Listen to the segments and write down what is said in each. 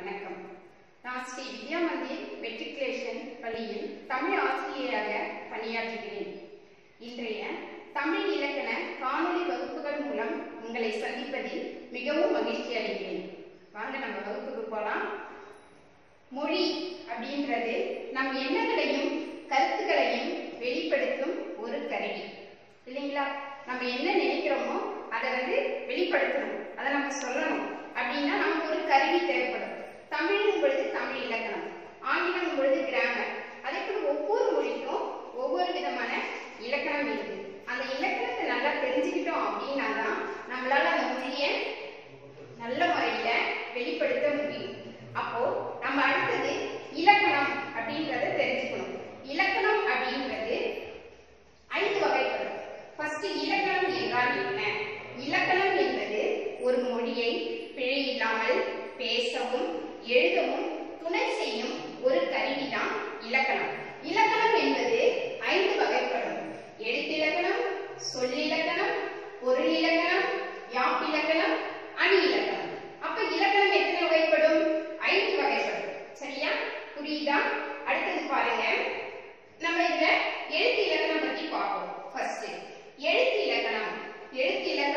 வணக்கம் நான் ஸ்ரீ வித்யா மந்திர் மெட்ரிகுலேஷன் பள்ளியில் தமிழ் ஆசிரியராக பணியாற்றுகிறேன் இன்றைய தமிழ் இலக்கண காணொளி வகுப்புகள் மூலம் உங்களை சந்திப்பதில் மிகவும் மகிழ்ச்சி அடைகிறேன் வாங்க நம்ம வகுப்புக்கு போலாம் மொழி அப்படின்றது நம் எண்ணங்களையும் கருத்துக்களையும் வெளிப்படுத்தும் ஒரு கருவி இல்லைங்களா நம்ம என்ன நினைக்கிறோமோ அதை வந்து வெளிப்படுத்தணும் அதை நம்ம சொல்லணும் அப்படின்னா நமக்கு ஒரு கருவி தேவைப்படும் தமிழும் பொழுது தமிழ் இலக்கணம் ஆங்கிலம் பொழுது கிராமர் அதே போல ஒவ்வொரு மொழிக்கும் ஒவ்வொரு விதமான இலக்கணம் இருக்கு அந்த இலக்கணத்தை நல்லா தெரிஞ்சுக்கிட்டோம் அப்படின்னா தான் நம்மளால அந்த மொழியை நல்ல முறையில வெளிப்படுத்த முடியும் அப்போ நம்ம அடுத்தது இலக்கணம் அப்படின்றத தெரிஞ்சுக்கணும் இலக்கணம் அப்படின்றது ஐந்து வகைப்படும் ஃபர்ஸ்ட் இலக்கணம் என்றால் என்ன இலக்கணம் என்பது ஒரு மொழியை பிழை இல்லாமல் பேசவும் எழுதவும் துணை செய்யும் ஒரு கருவிதான் இலக்கணம் இலக்கணம் என்பது ஐந்து வகைப்படும் எழுத்திலக்கணம் சொல்லிலக்கணம் பொருள் இலக்கணம் யாப்பிலக்கணம் அணி இலக்கணம் அப்ப இலக்கணம் எத்தனை வகைப்படும் ஐந்து வகைப்படும் சரியா புரியுதா அடுத்தது பாருங்க நம்ம இதுல எழுத்து இலக்கணம் பத்தி பார்ப்போம் ஃபர்ஸ்ட் எழுத்து இலக்கணம் எழுத்து இலக்கணம்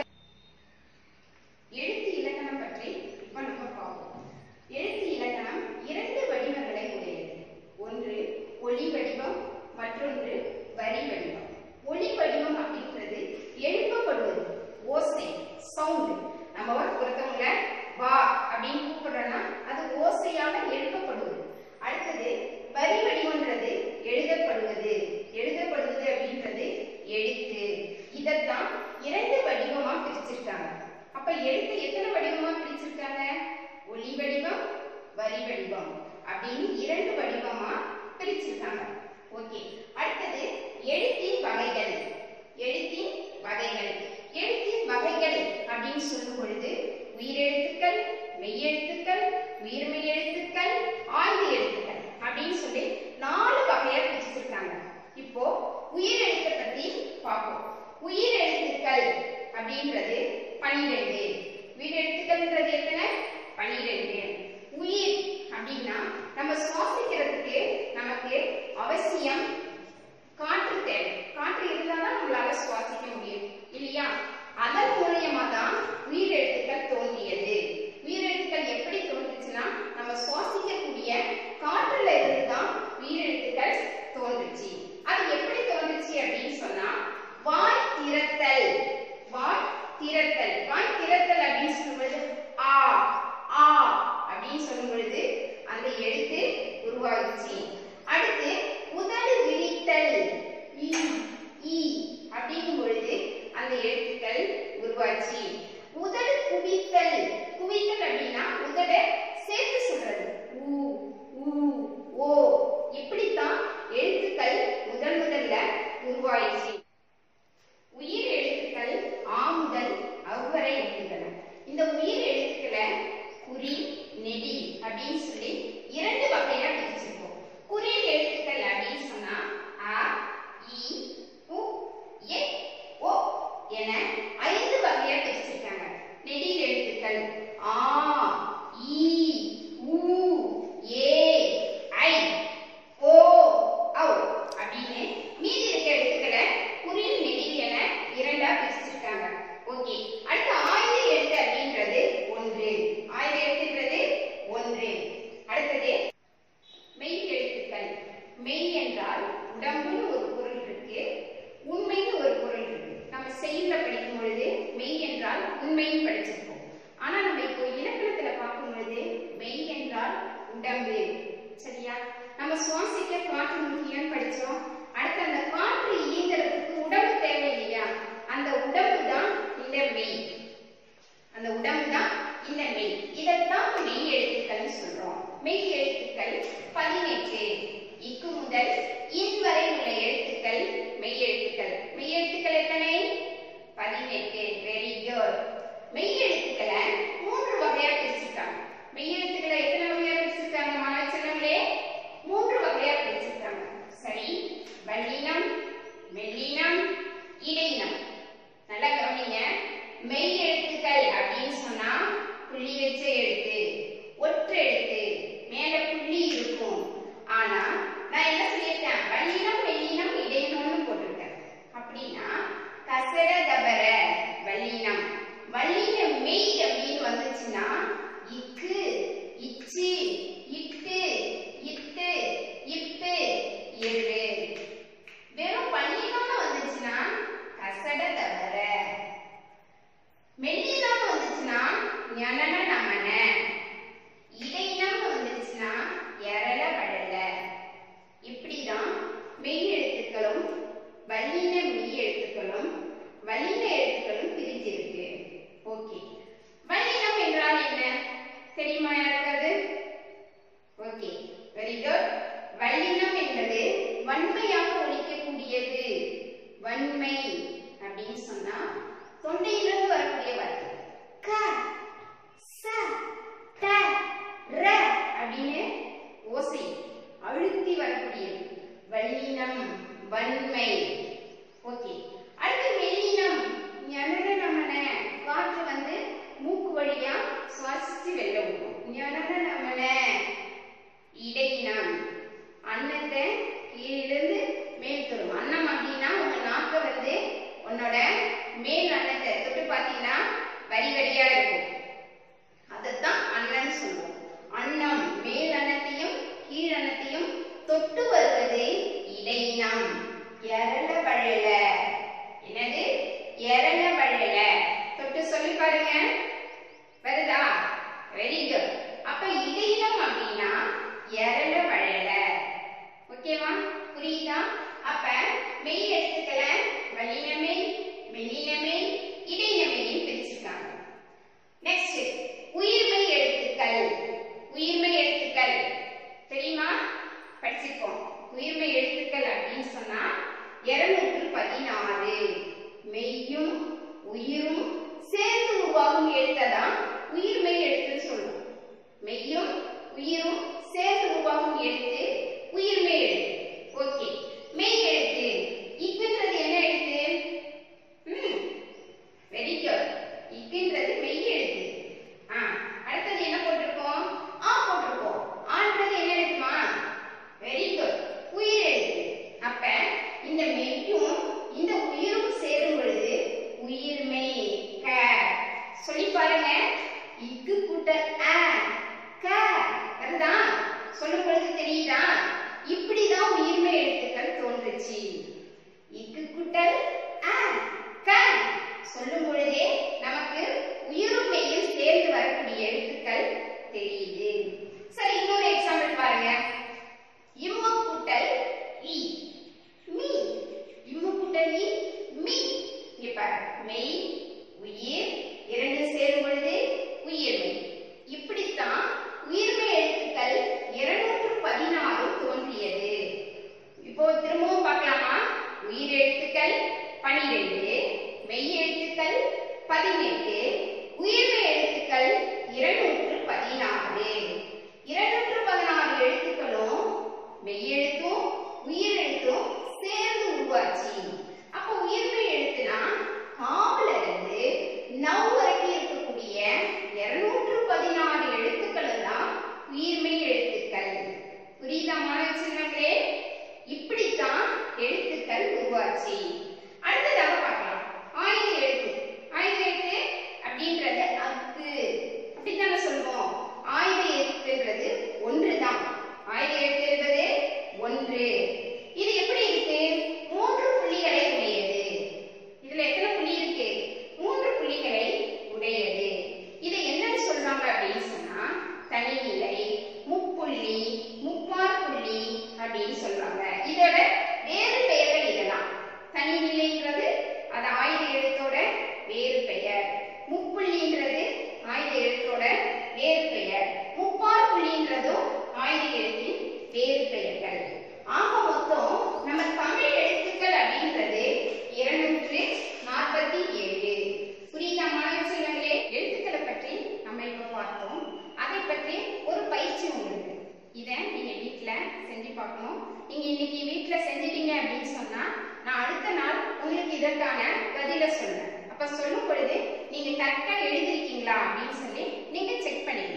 எழுத்து இலக்கணம் பற்றி இப்ப நம்ம பார்ப்போம் எழுத்து இலக்கணம் இரண்டு வடிவங்களை உடையது ஒன்று ஒளி வடிவம் மற்றொன்று வரி வடிவம் ஒளி வடிவம் அப்படின்றது எழுப்பப்படுவது ஓசை சவுண்ட் நம்ம ஒருத்தவங்கள வா அப்படின்னு கூப்பிடுறோம்னா அது ஓசையாக எழுப்பப்படுவது அடுத்தது வரி வடிவம்ன்றது எழுதப்படுவது எழுதப்படுவது அப்படின்றது எழுத்து இதைத்தான் இரண்டு வடிவமா பிரிச்சிருக்காங்க அப்ப எழுத்து எத்தனை வடிவமா பிரிச்சிருக்காங்க ஒளி வடிவம் வரி வடிவம் அப்படின்னு இரண்டு வடிவமா பிரிச்சிருக்காங்க ஓகே அடுத்தது எழுத்தின் வகைகள் எழுத்தின் வகைகள் எழுத்தின் வகைகள் அப்படின்னு சொல்லும் பொழுது உயிரெழுத்துக்கள் மெய்யெழுத்துக்கள் உயிர்மெய் எழுத்துக்கள் ஆய்வு எழுத்துக்கள் அப்படின்னு சொல்லி நாலு வகையா பிரிச்சிருக்காங்க இப்போ உயிர் எழுத்தை பத்தி பார்ப்போம் உயிர் எழுத்துக்கள் அப்படின்றது பனிரெண்டு உயிர் எழுத்துக்கள்ன்றது எத்தனை பனிரெண்டு உயிர் அப்படின்னா நம்ம சுவாசிக்கிறதுக்கு நமக்கு அவசியம் காற்று தேவை காற்று இருந்தாதான் நம்மளால சுவாசிக்க முடியும் இல்லையா அதன் மூலியமா தான் உயிரெழுத்துக்கள் தோன்றியது உயிரெழுத்துக்கள் எப்படி தோன்றுச்சுன்னா நம்ம சுவாசிக்கக்கூடிய காற்றுல இருந்து தான் உயிரெழுத்துக்கள் தோன்றுச்சு அது எப்படி தோன்றுச்சு அப்படின்னு சொன்னா வாய் திறத்தல் வாய் திறத்தல் வாய் திறத்தல் அப்படின்னு சொல்லும் பொழுது ஆ ஆ அப்படின்னு சொல்லும் பொழுது அந்த எழுத்து உருவாகுச்சு அடுத்து உதடு விரித்தல் ஈ ஈ அப்படிங்கும் பொழுது அந்த எழுத்துக்கள் உருவாச்சு உதடு குவித்தல் குவித்தல் அப்படின்னா உதட சேர்த்து சொல்றது ஊ ஊ ஓ இப்படித்தான் எழுத்துக்கள் முதல் முதல்ல உருவாயிடுச்சு உயிர் எழுத்துக்கள் ஆ முதல் அவ்வரை இருக்கின்றன இந்த உயிர் எழுத்துக்களை குறி நெடி அப்படின்னு சொல்லி இரண்டு வகையா பிரிச்சிருக்கோம் குறில் எழுத்துக்கள் அப்படின்னு சொன்னா அ இ உ எ ஓ என ஐந்து வகையா பிரிச்சிருக்காங்க நெடில் எழுத்துக்கள் ஆ இ உ ஏ ஐ ஓ ஔ அப்படின்னு மீதி இருக்க எழுத்துக்களை குறில் நெடில் என இரண்டா பிரிச்சிருக்காங்க ஓகே அடுத்து ஆயுத எழுத்து அப்படின்றது ஒன்று ஆயுத எழுத்துன்றது ஒன்று அடுத்தது மெய் எழுத்துக்கள் மெய் என்றால் உடம்புன்னு ஒரு பொருள் இருக்கு உண்மைன்னு ஒரு பொருள் இருக்கு நம்ம செய்யுள்ள படிக்கும் பொழுது மெய் என்றால் உண்மைன்னு படிச்சிருக்கோம் ஆனா நம்ம இப்போ இலக்கணத்துல பார்க்கும் பொழுது மெய் என்றால் உடம்பு சரியா நம்ம சுவாசிக்க காற்று முக்கியம்னு படிச்சோம் அடுத்து அந்த காற்று இயங்குறதுக்கு உடம்பு தேவை இல்லையா அந்த உடம்பு தான் இந்த மெய் அந்த உடம்பு தான் இந்த மெய் இதைத்தான் மெய் எழுத்துக்கள்னு சொல்றோம் மெய் எழுத்துக்கள் பதினெட்டு இக்கு முதல் இன் வரை உள்ள எழுத்துக்கள் மெய் எழுத்துக்கள் மெய் எழுத்துக்கள் எத்தனை பதினெட்டு வெரி குட் மெய் எழுத்துக்களை மூன்று வகையா பிரிச்சிருக்காங்க மெய் எழுத்துக்களை எத்தனை வகையா பிரிச்சிருக்காங்க மாணவ செல்வங்களே மூன்று வகையா பிரிச்சிருக்காங்க சரி வல்லினம் மெல்லினம் இடையினம் நல்லா கவனிங்க மெய் எழுத்துக்கள் அப்படின்னு சொன்னா புள்ளி வச்ச எழுத்து ஒற்று எழுத்து நமன இடையினம் வந்துச்சுன்னா எரல வழல இப்படிதான் மெய் எழுத்துக்களும் வல்லின மெய் எழுத்துக்களும் வல்லின எழுத்துக்களும் பிரிஞ்சிருக்கு ஓகே வல்லினம் என்றால் என்ன தெரியுமா யாருக்காவது ஓகே வெரி குட் வல்லினம் என்பது வன்மையாக ஒலிக்கக்கூடியது வன்மை அப்படின்னு சொன்னா தொண்டையிலிருந்து வரக்கூடிய வார்த்தை க ச ட ர அப்படின்னு ஓசை அழுத்தி வரக்கூடியது வல்லினம் வன்மை ஓகே அடுத்து மெல்லினம் ஞனன நமன காற்று வந்து மூக்கு வழியா சுவாசிச்சு வெளில விடும் ஞனன நமன இடையினம் அன்னத்தை கீழிருந்து மேல் தொடும் அன்னம் அப்படின்னா உங்க நாக்க வந்து உன்னோட மேல் அன்னத்தை தொட்டு பார்த்தீங்கன்னா வரி வரியா இருக்கும் அதைத்தான் அன்னன்னு சொல்லுவோம் அன்னம் மேல் அன்னத்தையும் கீழ் அன்னத்தையும் தொட்டு வருவது இடையினம் எரள வழல என்னது எரள வழல தொட்டு சொல்லி பாருங்க வருதா வெரி குட் அப்ப இடையினம் அப்படின்னா எரள வழல ஓகேவா புரியுதா அப்ப மெய் எழுத்துக்களை வல்லினமே மெல்லினமே இடையினமையும் பிரிச்சிருக்காங்க நெக்ஸ்ட் உயிர்மை எழுத்துக்கள் உயிர்மை எழுத்துக்கள் தெரியுமா படிச்சிருக்கோம் உயிர்மை எழுத்துக்கள் அப்படின்னு சொன்னா இருநூற்று பதினாறு மெய்யும் உயிரும் சேர்ந்து உருவாகும் எழுத்தை தான் உயிர்மை எழுத்துன்னு சொல்லுவோம் மெய்யும் உயிரும் சேர்ந்து உருவாகும் எழுத்து உயிர்மை எழுத்து ஓகே மெய் எழுத்து இக்குன்றது என்ன எழுத்து ம் வெரி குட் இக்குன்றது மெய் எழுத்து ஆ அடுத்தது என்ன போட்டிருக்கோம் ஆ போட்டிருக்கோம் ஆன்றது என்ன எழுத்துமா வெரி குட் உயிர் எழுத்து அப்ப இந்த மெய்யும் இந்த உயிரும் சேரும் பொழுது உயிர்மெய் க சொல்லி பாருங்க இக்கு கூட்டல் அ க வருதா சொல்லும் பொழுது தெரியுதா இப்படிதான் உயிர்மை எழுத்துக்கள் தோன்றுச்சு இக்கு கூட்டல் அ க சொல்லும் பொழுதே நமக்கு உயிரும் மெய்யும் சேர்ந்து வரக்கூடிய எழுத்துக்கள் தெரியுது சரி இன்னொரு எக்ஸாம்பிள் பாருங்க இம்மு கூட்டல் இ மீ இம்மு கூட்டல் இ மீ இங்க பாரு மெய் உயிர் இரண்டு சேரும் பொழுது உயிர்மை இப்படித்தான் உயிர்மை எழுத்துக்கள் இருநூற்று பதினாறு தோன்றியது இப்போ திரும்பவும் பார்க்கலாமா உயிர் எழுத்துக்கள் பனிரெண்டு மெய் எழுத்துக்கள் பதினெட்டு உயிர்மை எழுத்துக்கள் இருநூற்று பதினாறு இருநூற்று பதினாறு எழுத்துக்களும் மெய்யெழுத்தும் உயிர் எழுத்தும் சேர்ந்து உருவாச்சு அப்போ உயிர்மை எழுத்துனா காவுல இருந்து நவ் வரைக்கும் இருக்கக்கூடிய இருநூற்று பதினாறு எழுத்துக்கள் தான் உயிர்மை எழுத்துக்கள் புரியுதா மாணவ செல்வங்களே இப்படித்தான் எழுத்துக்கள் உருவாச்சு அடுத்ததாக பார்க்கலாம் ஆயுத எழுத்து ஆயுத எழுத்து அப்படின்றது அக்கு அப்படித்தானே சொல்லுவோம் ஆயுத எழுத்துன்றது ஒன்றுதான் ஆயுத எழுத்து என்பது ஒன்று இது எப்படி இருக்கு மூன்று புள்ளிகளை உடையது இதுல எத்தனை புள்ளி இருக்கு மூன்று புள்ளிகளை உடையது இதை என்னன்னு சொல்றாங்க அப்படின்னு சொன்னா தனிநிலை முப்புள்ளி முப்பார் புள்ளி அப்படின்னு சொல்றாங்க இதோட வேறு பெயர்கள் இதெல்லாம் தனிநிலைன்றது அது ஆயுத எழுத்தோட வேறு பெயர் முப்புள்ளின்றது ஆயுத எழுத்தோட வேறு பெயர் முப்பார் புள்ளின்றதும் ஆயுத எழுத்தின் வேறு பெயர்கள் ஆக மொத்தம் நம்ம தமிழ் எழுத்துக்கள் அப்படின்றது இருநூற்று நாற்பத்தி ஏழு புரியுதா மாணவ செல்வங்களே எழுத்துக்களை பற்றி நம்ம இப்ப பார்த்தோம் அதை பற்றி ஒரு பயிற்சி உங்களுக்கு இதை நீங்க வீட்ல செஞ்சு பார்க்கணும் நீங்க இன்னைக்கு வீட்ல செஞ்சிட்டீங்க அப்படின்னு சொன்னா நான் அடுத்த நாள் உங்களுக்கு இதற்கான பதில சொல்றேன் அப்ப சொல்லும் பொழுது நீங்க கரெக்டா எழுதிருக்கீங்களா அப்படின்னு சொல்லி நீங்க செக் பண்ணிக்கணும்